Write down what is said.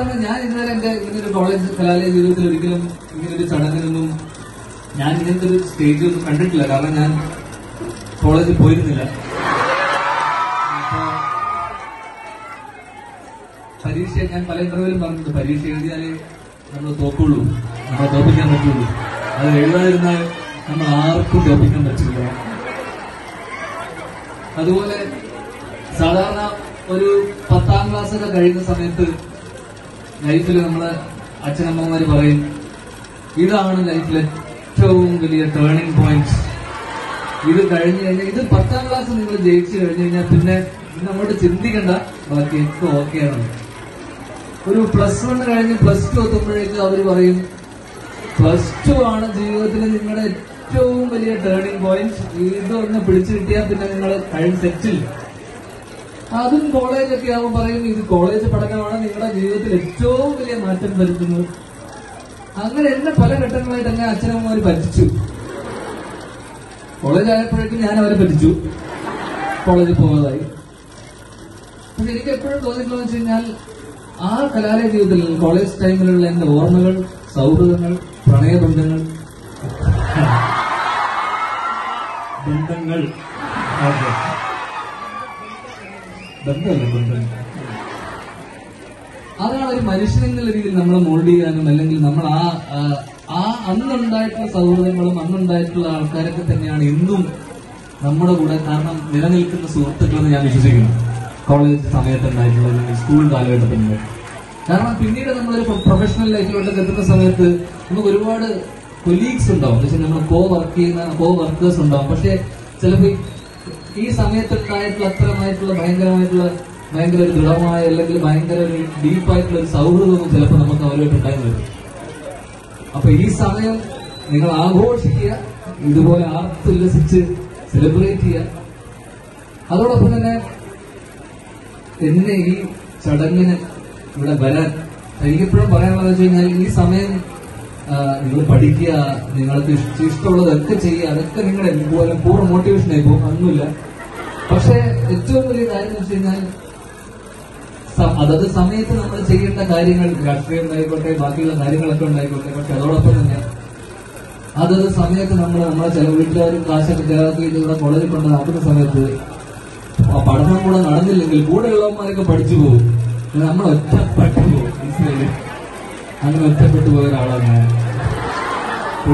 സാധാരണ ഞാൻ ഇതുവരെ എന്റെ ഇങ്ങനെ ഒരു കോളേജ് കലാലയ ജീവിതത്തിൽ ഒരിക്കലും ഇങ്ങനെ ഒരു ചടങ്ങിനൊന്നും ഞാൻ ഇങ്ങനത്തെ ഒരു സ്റ്റേജ് ഒന്നും കണ്ടിട്ടില്ല കാരണം ഞാൻ കോളേജിൽ പോയിരുന്നില്ല അപ്പോ പരീക്ഷ ഞാൻ പല ഇന്റർവ്യൂവിലും പറഞ്ഞിട്ടുണ്ട് പരീക്ഷ എഴുതിയാലേ നമ്മൾ തോക്കുള്ളൂ നമ്മളെ തോപ്പിക്കാൻ പറ്റുള്ളൂ അത് എഴുതാതിരുന്നാൽ നമ്മൾ ആർക്കും തോപ്പിക്കാൻ പറ്റില്ല അതുപോലെ സാധാരണ ഒരു പത്താം ക്ലാസ് ഒക്കെ കഴിയുന്ന സമയത്ത് ലൈഫിൽ നമ്മള് അച്ഛനമ്മമാര് പറയും ഇതാണ് ലൈഫിലെ ഏറ്റവും വലിയ ടേണിംഗ് പോയിന്റ് ഇത് കഴിഞ്ഞു കഴിഞ്ഞാൽ ഇത് പത്താം ക്ലാസ് നിങ്ങൾ ജയിച്ചു കഴിഞ്ഞു കഴിഞ്ഞാൽ പിന്നെ പിന്നെ അങ്ങോട്ട് ചിന്തിക്കണ്ട ബാക്കിയൊക്കെ ഓക്കെയാണ് ഒരു പ്ലസ് വൺ കഴിഞ്ഞ് പ്ലസ് ടു എത്തുമ്പോഴേക്ക് അവർ പറയും പ്ലസ് ടു ആണ് ജീവിതത്തിൽ നിങ്ങളുടെ ഏറ്റവും വലിയ ടേണിംഗ് പോയിന്റ് ഇതൊന്ന് പിടിച്ചു കിട്ടിയാൽ പിന്നെ നിങ്ങൾ കഴിഞ്ഞ് സെറ്റിൽ അതും കോളേജൊക്കെ ആവുമ്പോൾ പറയും ഇത് കോളേജ് പഠനമാണ് നിങ്ങളുടെ ജീവിതത്തിൽ ഏറ്റവും വലിയ മാറ്റം വരുത്തുന്നത് അങ്ങനെ എന്നെ പല ഘട്ടങ്ങളായിട്ട് എന്നെ അച്ഛനമ്മമാര് പറ്റിച്ചു കോളേജ് ആയപ്പോഴേക്കും ഞാൻ അവരെ പറ്റിച്ചു കോളേജിൽ പോകുന്നതായി പക്ഷെ എനിക്ക് എപ്പോഴും തോന്നിയിട്ടുള്ളത് വെച്ച് കഴിഞ്ഞാൽ ആ കലാലയ ജീവിതത്തിൽ കോളേജ് ടൈമിലുള്ള എന്റെ ഓർമ്മകൾ സൗഹൃദങ്ങൾ പ്രണയബന്ധങ്ങൾ ബന്ധങ്ങൾ ഓക്കെ ബന്ധമല്ല ബന്ധം അതാണ് ഒരു മനുഷ്യൻ എന്നുള്ള രീതിയിൽ നമ്മളെ മോൾഡ് ചെയ്യാനും അല്ലെങ്കിൽ നമ്മൾ ആ ആ- ആ അന്നുണ്ടായിട്ടുള്ള സൗഹൃദങ്ങളും അന്നുണ്ടായിട്ടുള്ള ആൾക്കാരൊക്കെ തന്നെയാണ് ഇന്നും നമ്മുടെ കൂടെ കാരണം നിലനിൽക്കുന്ന സുഹൃത്തുക്കളെന്ന് ഞാൻ വിശ്വസിക്കുന്നു കോളേജ് സമയത്തുണ്ടായിട്ടുള്ള അല്ലെങ്കിൽ സ്കൂൾ കാലഘട്ടത്തിലുണ്ട് കാരണം പിന്നീട് നമ്മളൊരു പ്രൊഫഷണൽ ലൈഫിലോട്ടൊക്കെ എത്തുന്ന സമയത്ത് നമുക്ക് ഒരുപാട് കൊലീഗ്സ് ഉണ്ടാവും പക്ഷെ നമ്മൾ കോ വർക്ക് ചെയ്യുന്ന കോ വർക്കേഴ്സ് ഉണ്ടാവും പക്ഷെ ചിലപ്പോൾ ഈ സമയത്തുണ്ടായിട്ടുള്ള അത്തരമായിട്ടുള്ള ഭയങ്കരമായിട്ടുള്ള ഭയങ്കര ഒരു ദൃഢമായ അല്ലെങ്കിൽ ഭയങ്കര ഒരു ഡീപ്പായിട്ടുള്ള ഒരു സൗഹൃദവും ചിലപ്പോൾ നമുക്ക് അവരുമായിട്ട് ഉണ്ടായി വരും അപ്പൊ ഈ സമയം നിങ്ങൾ ആഘോഷിക്കുക ഇതുപോലെ ആർത്തുല്ലസിച്ച് സെലിബ്രേറ്റ് ചെയ്യുക അതോടൊപ്പം തന്നെ എന്നെ ഈ ചടങ്ങിന് ഇവിടെ വരാൻ എനിക്കെപ്പോഴും പറയാനുള്ളത് വെച്ച് കഴിഞ്ഞാൽ ഈ സമയം നിങ്ങൾ പഠിക്കുക നിങ്ങൾക്ക് ഇഷ്ട- ഇഷ്ടമുള്ളതൊക്കെ ചെയ്യുക അതൊക്കെ നിങ്ങളുടെ പോലെ പൂർണ്ണ മോട്ടിവേഷൻ ആയി പോകും ഒന്നുമില്ല പക്ഷെ ഏറ്റവും വലിയ കാര്യം എന്ന് വെച്ച് കഴിഞ്ഞാൽ സ- അതത് സമയത്ത് നമ്മൾ ചെയ്യേണ്ട കാര്യങ്ങൾ രാഷ്ട്രീയം ഉണ്ടായിക്കോട്ടെ ബാക്കിയുള്ള കാര്യങ്ങളൊക്കെ ഉണ്ടായിക്കോട്ടെ പക്ഷെ അതോടൊപ്പം തന്നെ അതത് സമയത്ത് നമ്മൾ നമ്മളെ ചില വീട്ടുകാരും കാശൊക്കെ ചേർത്ത് ഇവിടെ കോളേജിൽ കൊണ്ട് നടക്കുന്ന സമയത്ത് ആ പഠനം കൂടെ നടന്നില്ലെങ്കിൽ കൂടെയുള്ളവന്മാരൊക്കെ പഠിച്ചു പോകും നമ്മൾ ഒറ്റപ്പെട്ടു പോകും മനസ്സിലായില്ലേ അങ്ങനെ ഒറ്റപ്പെട്ടു പോയ ഒരാളാണ് ഞാൻ